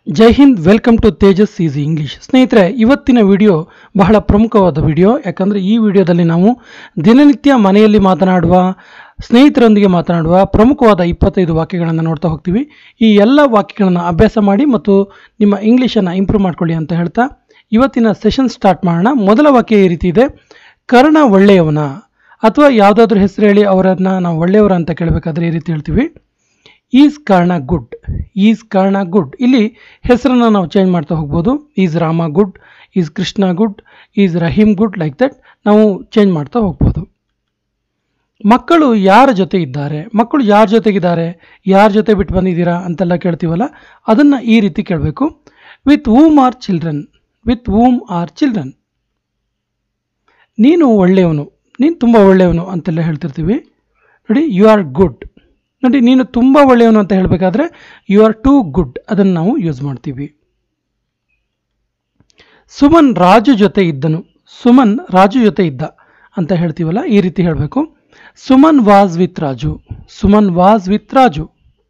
Jai Hind welcome to Tejas easy English ಸ್ನೇಹಿತರೆ ಇವತ್ತಿನ video ಬಹಳ ಪ್ರಮುಖವಾದ ವಿಡಿಯೋ ಯಾಕಂದರೆ ಈ ವಿಡಿಯೋದಲ್ಲಿ ನಾವು ದಿನನಿತ್ಯ ಮನೆಯಲ್ಲಿ ಮಾತನಾಡುವ ಸ್ನೇಹಿತರೊಂದಿಗೆ ಮಾತನಾಡುವ ಪ್ರಮುಖವಾದ ಇಪ್ಪತ್ತೈದು ವಾಕ್ಯಗಳನ್ನು ನೋಡ್ತಾ ಹೋಗ್ತೀವಿ ಈ ಎಲ್ಲ ವಾಕ್ಯಗಳನ್ನು ಅಭ್ಯಾಸ ಮಾಡಿ ಮತ್ತು ನಿಮ್ಮ ಇಂಗ್ಲೀಷನ್ನು ಇಂಪ್ರೂವ್ ಮಾಡ್ಕೊಳ್ಳಿ ಅಂತ ಹೇಳ್ತಾ ಇವತ್ತಿನ ಸೆಷನ್ ಸ್ಟಾರ್ಟ್ ಮಾಡೋಣ ಮೊದಲ ವಾಕ್ಯ ಈ ರೀತಿ ಇದೆ ಕರ್ಣ ಒಳ್ಳೆಯವನ ಅಥವಾ ಯಾವುದಾದ್ರೂ ಹೆಸರು ಹೇಳಿ ಅವರನ್ನು ನಾವು ಒಳ್ಳೆಯವರು ಅಂತ ಕೇಳಬೇಕಾದ್ರೆ ಈ ರೀತಿ ಹೇಳ್ತೀವಿ ಈಸ್ ಕಾರಣ ಗುಡ್ ಈಸ್ ಕಾರಣ ಗುಡ್ ಇಲ್ಲಿ ಹೆಸರನ್ನು ನಾವು ಚೇಂಜ್ ಮಾಡ್ತಾ ಹೋಗ್ಬೋದು is Rama good is Krishna good is Rahim good like that ನಾವು ಚೇಂಜ್ ಮಾಡ್ತಾ ಹೋಗ್ಬೋದು ಮಕ್ಕಳು ಯಾರ ಜೊತೆ ಇದ್ದಾರೆ ಮಕ್ಕಳು ಯಾರ ಜೊತೆಗಿದ್ದಾರೆ ಯಾರ ಜೊತೆ ಬಿಟ್ಟು ಬಂದಿದ್ದೀರಾ ಅಂತೆಲ್ಲ ಕೇಳ್ತೀವಲ್ಲ ಅದನ್ನು ಈ ರೀತಿ ಕೇಳಬೇಕು with whom are children with whom are children ನೀನು ಒಳ್ಳೆಯವನು ನೀನು ತುಂಬ ಒಳ್ಳೆಯವನು ಅಂತೆಲ್ಲ ಹೇಳ್ತಿರ್ತೀವಿ ನೋಡಿ ಯು ಆರ್ ಗುಡ್ ನೋಡಿ ನೀನು ತುಂಬ ಒಳ್ಳೆಯವನು ಅಂತ ಹೇಳಬೇಕಾದ್ರೆ ಯು ಆರ್ ಟೂ ಗುಡ್ ಅದನ್ನು ನಾವು ಯೂಸ್ ಮಾಡ್ತೀವಿ ಸುಮನ್ ರಾಜು ಜೊತೆ ಇದ್ದನು ಸುಮನ್ ರಾಜು ಜೊತೆ ಇದ್ದ ಅಂತ ಹೇಳ್ತೀವಲ್ಲ ಈ ರೀತಿ ಹೇಳಬೇಕು Suman was with Raju Suman was with Raju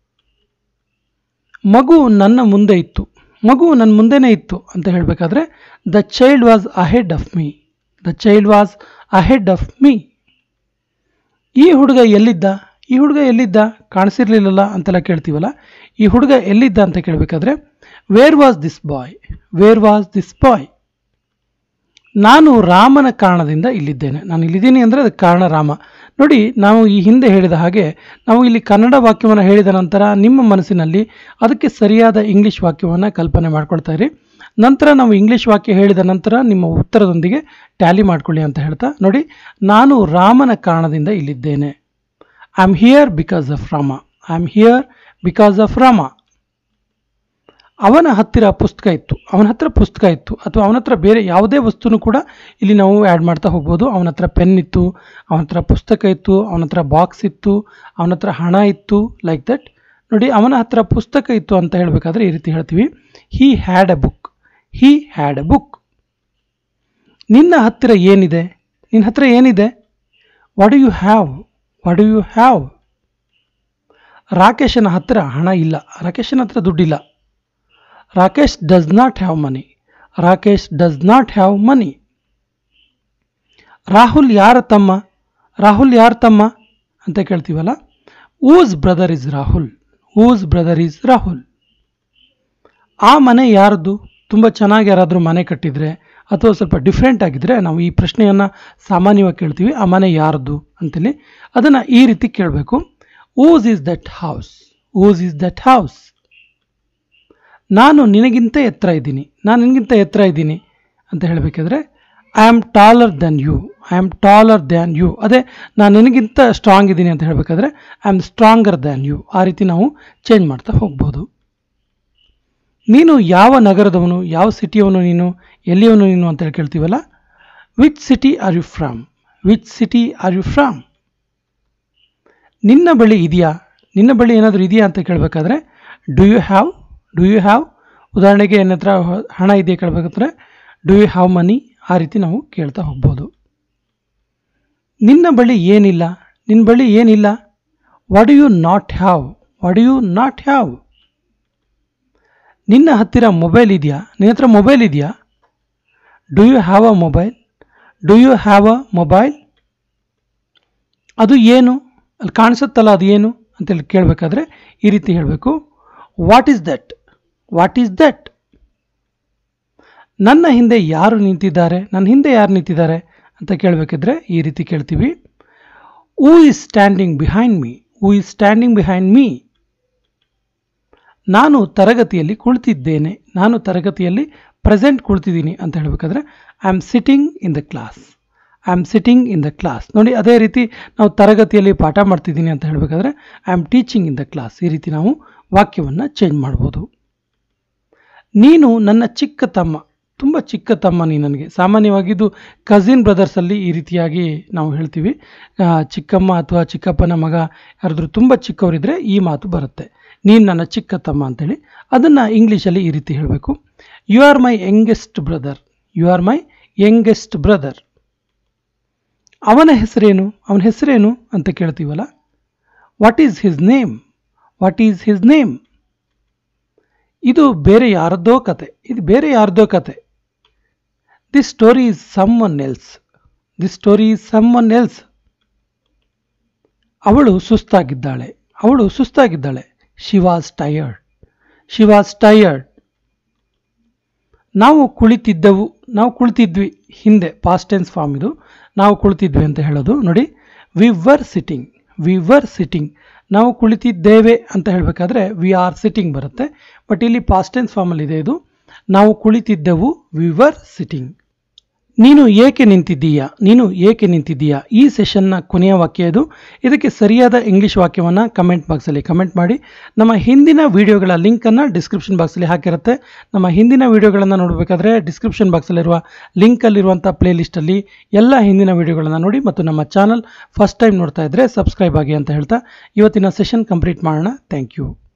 ಮಗು ನನ್ನ ಮುಂದೆ ಇತ್ತು ಮಗು ನನ್ನ ಮುಂದೆನೇ ಇತ್ತು ಅಂತ ಹೇಳಬೇಕಾದ್ರೆ the child was ahead of me the child was ahead of me ಈ ಹುಡುಗ ಎಲ್ಲಿದ್ದ ಈ ಹುಡುಗ ಎಲ್ಲಿದ್ದ ಕಾಣಿಸಿರ್ಲಿಲ್ಲಲ್ಲ ಅಂತೆಲ್ಲ ಕೇಳ್ತೀವಲ್ಲ ಈ ಹುಡುಗ ಎಲ್ಲಿದ್ದ ಅಂತ ಕೇಳಬೇಕಾದ್ರೆ where was this boy where was this boy ನಾನು ರಾಮನ ಕಾರಣದಿಂದ ಇಲ್ಲಿದ್ದೇನೆ ನಾನು ಇಲ್ಲಿದ್ದೀನಿ ಅಂದರೆ ಅದಕ್ಕೆ ಕಾರಣ ರಾಮ ನೋಡಿ ನಾವು ಈ ಹಿಂದೆ ಹೇಳಿದ ಹಾಗೆ ನಾವು ಇಲ್ಲಿ ಕನ್ನಡ ವಾಕ್ಯವನ್ನು ಹೇಳಿದ ನಂತರ ನಿಮ್ಮ ಮನಸ್ಸಿನಲ್ಲಿ ಅದಕ್ಕೆ ಸರಿಯಾದ ಇಂಗ್ಲೀಷ್ ವಾಕ್ಯವನ್ನು ಕಲ್ಪನೆ ಮಾಡ್ಕೊಳ್ತಾ ಇರಿ ನಂತರ ನಾವು ಇಂಗ್ಲೀಷ್ ವಾಕ್ಯ ಹೇಳಿದ ನಂತರ ನಿಮ್ಮ ಉತ್ತರದೊಂದಿಗೆ ಟ್ಯಾಲಿ ಮಾಡ್ಕೊಳ್ಳಿ ಅಂತ ಹೇಳ್ತಾ ನೋಡಿ ನಾನು ರಾಮನ ಕಾರಣದಿಂದ ಇಲ್ಲಿದ್ದೇನೆ I am here because of Rama I am here because of Rama ಅವನ ಹತ್ತಿರ ಪುಸ್ತಕ ಇತ್ತು ಅವನ ಹತ್ರ ಪುಸ್ತಕ ಇತ್ತು ಅಥವಾ ಅವನ ಹತ್ರ ಬೇರೆ ಯಾವುದೇ ವಸ್ತುನು ಕೂಡ ಇಲ್ಲಿ ನಾವು ಆ್ಯಡ್ ಮಾಡ್ತಾ ಹೋಗ್ಬೋದು ಅವನ ಹತ್ರ ಪೆನ್ ಇತ್ತು ಅವನ ಹತ್ರ ಪುಸ್ತಕ ಇತ್ತು ಅವನ ಹತ್ರ ಬಾಕ್ಸ್ ಇತ್ತು ಅವನ ಹತ್ರ ಹಣ ಇತ್ತು ಲೈಕ್ ದಟ್ ನೋಡಿ ಅವನ ಹತ್ರ ಪುಸ್ತಕ ಇತ್ತು ಅಂತ ಹೇಳಬೇಕಾದ್ರೆ ಈ ರೀತಿ ಹೇಳ್ತೀವಿ he had a book he had a book ನಿನ್ನ ಹತ್ತಿರ ಏನಿದೆ ನಿನ್ನ ಹತ್ರ ಏನಿದೆ what do you have what do you have ರಾಕೇಶನ ಹತ್ತಿರ ಹಣ ಇಲ್ಲ ರಾಕೇಶನ ಹತ್ರ ದುಡ್ಡಿಲ್ಲ Rakesh does not have money Rakesh does not have money Rahul ಯಾರ ತಮ್ಮ ರಾಹುಲ್ ಯಾರ ತಮ್ಮ ಅಂತ ಕೇಳ್ತೀವಲ್ಲ whose brother is Rahul whose brother is Rahul ಆ ಮನೆ ಯಾರದ್ದು ತುಂಬ ಚೆನ್ನಾಗಿ ಯಾರಾದರೂ ಮನೆ ಕಟ್ಟಿದರೆ ಅಥವಾ ಸ್ವಲ್ಪ ಡಿಫ್ರೆಂಟ್ ಆಗಿದ್ದರೆ ನಾವು ಈ ಪ್ರಶ್ನೆಯನ್ನು ಸಾಮಾನ್ಯವಾಗಿ ಕೇಳ್ತೀವಿ ಆ ಮನೆ ಯಾರದ್ದು ಅಂತೇಳಿ ಅದನ್ನು ಈ ರೀತಿ ಕೇಳಬೇಕು whose is that house whose is that house ನಾನು ನಿನಗಿಂತ ಎತ್ತರ ಇದ್ದೀನಿ ನಾನು ನಿನಗಿಂತ ಎತ್ತರ ಇದ್ದೀನಿ ಅಂತ ಹೇಳಬೇಕಾದ್ರೆ I am taller then you I am taller than you ಅದೇ ನಾನು ನಿನಗಿಂತ ಸ್ಟ್ರಾಂಗ್ ಇದ್ದೀನಿ ಅಂತ ಹೇಳಬೇಕಾದ್ರೆ I am stronger than you ಆ ರೀತಿ ನಾವು ಚೇಂಜ್ ಮಾಡ್ತಾ ಹೋಗ್ಬೋದು ನೀನು ಯಾವ ನಗರದವನು ಯಾವ ಸಿಟಿಯವನು ನೀನು ಎಲ್ಲಿಯವನು ನೀನು ಅಂತೇಳಿ ಕೇಳ್ತೀವಲ್ಲ which city are you from which city are you from ನಿನ್ನ ಬಳಿ ಇದೆಯಾ ನಿನ್ನ ಬಳಿ ಏನಾದರೂ ಇದೆಯಾ ಅಂತ ಕೇಳಬೇಕಾದ್ರೆ do you have do you have ಉದಾಹರಣೆಗೆ ನನ್ನ ಹತ್ರ ಹಣ ಇದೆಯಾ ಕೇಳಬೇಕಾದ್ರೆ ಡು ಯು ಹ್ಯಾವ್ ಮನಿ ಆ ರೀತಿ ನಾವು ಕೇಳ್ತಾ ಹೋಗ್ಬೋದು ನಿನ್ನ ಬಳಿ ಏನಿಲ್ಲ ನಿನ್ನ ಬಳಿ ಏನಿಲ್ಲ what do you not have what do you not have ನಿನ್ನ ಹತ್ತಿರ ಮೊಬೈಲ್ ಇದೆಯಾ ನಿನ್ನ ಹತ್ರ ಮೊಬೈಲ್ ಇದೆಯಾ do you have a mobile do you have a mobile ಅದು ಏನು ಅಲ್ಲಿ ಕಾಣಿಸುತ್ತಲ್ಲ ಅದು ಏನು ಅಂತೇಳಿ ಕೇಳಬೇಕಾದ್ರೆ ಈ ರೀತಿ ಹೇಳಬೇಕು what is that what is that ನನ್ನ ಹಿಂದೆ ಯಾರು ನಿಂತಿದ್ದಾರೆ ನನ್ನ ಹಿಂದೆ ಯಾರು ನಿಂತಿದ್ದಾರೆ ಅಂತ ಕೇಳಬೇಕಿದ್ರೆ ಈ ರೀತಿ ಕೇಳ್ತೀವಿ who is standing behind me who is standing behind me ನಾನು ತರಗತಿಯಲ್ಲಿ ಕುಳಿತಿದ್ದೇನೆ ನಾನು ತರಗತಿಯಲ್ಲಿ ಪ್ರೆಸೆಂಟ್ ಕುಳಿತಿದ್ದೀನಿ ಅಂತ ಹೇಳಬೇಕಾದ್ರೆ I am sitting in the class I am sitting in the class ನೋಡಿ ಅದೇ ರೀತಿ ನಾವು ತರಗತಿಯಲ್ಲಿ ಪಾಠ ಮಾಡ್ತಿದ್ದೀನಿ ಅಂತ ಹೇಳಬೇಕಾದ್ರೆ I am teaching in the class ಈ ರೀತಿ ನಾವು ವಾಕ್ಯವನ್ನು ಚೇಂಜ್ ಮಾಡ್ಬೋದು ನೀನು ನನ್ನ ಚಿಕ್ಕ ತಮ್ಮ ತುಂಬ ಚಿಕ್ಕ ತಮ್ಮ ನೀ ನನಗೆ ಸಾಮಾನ್ಯವಾಗಿ ಇದು ಕಸಿನ್ ಬ್ರದರ್ಸಲ್ಲಿ ಈ ರೀತಿಯಾಗಿ ನಾವು ಹೇಳ್ತೀವಿ ಚಿಕ್ಕಮ್ಮ ಅಥವಾ ಚಿಕ್ಕಪ್ಪನ ಮಗ ಯಾರಾದರೂ ತುಂಬ ಚಿಕ್ಕವರಿದ್ದರೆ ಈ ಮಾತು ಬರುತ್ತೆ ನೀನು ನನ್ನ ಚಿಕ್ಕ ತಮ್ಮ ಅಂತೇಳಿ ಅದನ್ನು ಇಂಗ್ಲೀಷಲ್ಲಿ ಈ ರೀತಿ ಹೇಳಬೇಕು you are my youngest brother you are my youngest brother ಅವನ ಹೆಸರೇನು ಅವನ ಹೆಸರೇನು ಅಂತ ಕೇಳ್ತೀವಲ್ಲ what is his name what is his name ಇದು ಬೇರೆ ಯಾರದ್ದೋ ಕತೆ ಇದು ಬೇರೆ ಯಾರದ್ದೋ ಕತೆ this story is some one else this story is some one else ಅವಳು ಸುಸ್ತಾಗಿದ್ದಾಳೆ ಅವಳು ಸುಸ್ತಾಗಿದ್ದಾಳೆ she was tired she was tired ನಾವು ಕುಳಿತಿದ್ದೆವು ನಾವು ಕುಳಿತಿದ್ವಿ ಹಿಂದೆ ಪಾಸ್ಟ್ ಟೆನ್ಸ್ ಫಾರ್ಮ್ ಇದು ನಾವು ಕುಳಿತಿದ್ವಿ ಅಂತ ಹೇಳೋದು ನೋಡಿ we were sitting we were sitting ನಾವು ಕುಳಿತಿದ್ದೇವೆ ಅಂತ ಹೇಳಬೇಕಾದ್ರೆ ವಿ ಆರ್ ಸಿಟ್ಟಿಂಗ್ ಬರುತ್ತೆ ಬಟ್ ಇಲ್ಲಿ ಪಾಸ್ಟ್ ಟೆನ್ಸ್ ಫಾರ್ಮಲ್ಲಿ ಇದೆ ಇದು ನಾವು ಕುಳಿತಿದ್ದೆವು ವಿ ವರ್ ಸಿಟ್ಟಿಂಗ್ ನೀನು ಏಕೆ ನಿಂತಿದ್ದೀಯಾ ನೀನು ಏಕೆ ನಿಂತಿದ್ದೀಯಾ ಈ ಸೆಷನ್ನ ಕೊನೆಯ ವಾಕ್ಯ ಇದು ಇದಕ್ಕೆ ಸರಿಯಾದ ಇಂಗ್ಲಿಷ್ ವಾಕ್ಯವನ್ನು ಕಮೆಂಟ್ ಬಾಕ್ಸಲ್ಲಿ ಕಮೆಂಟ್ ಮಾಡಿ ನಮ್ಮ ಹಿಂದಿನ ವಿಡಿಯೋಗಳ ಲಿಂಕನ್ನು ಡಿಸ್ಕ್ರಿಪ್ಷನ್ ಬಾಕ್ಸಲ್ಲಿ ಹಾಕಿರುತ್ತೆ ನಮ್ಮ ಹಿಂದಿನ ವಿಡಿಯೋಗಳನ್ನು ನೋಡಬೇಕಾದ್ರೆ ಡಿಸ್ಕ್ರಿಪ್ಷನ್ ಬಾಕ್ಸಲ್ಲಿರುವ ಲಿಂಕಲ್ಲಿರುವಂಥ ಪ್ಲೇಲಿಸ್ಟಲ್ಲಿ ಎಲ್ಲ ಹಿಂದಿನ ವಿಡಿಯೋಗಳನ್ನು ನೋಡಿ ಮತ್ತು ನಮ್ಮ ಚಾನಲ್ ಫಸ್ಟ್ ಟೈಮ್ ನೋಡ್ತಾ ಇದ್ದರೆ ಸಬ್ಸ್ಕ್ರೈಬ್ ಆಗಿ ಅಂತ ಹೇಳ್ತಾ ಇವತ್ತಿನ ಸೆಷನ್ ಕಂಪ್ಲೀಟ್ ಮಾಡೋಣ ಥ್ಯಾಂಕ್ ಯು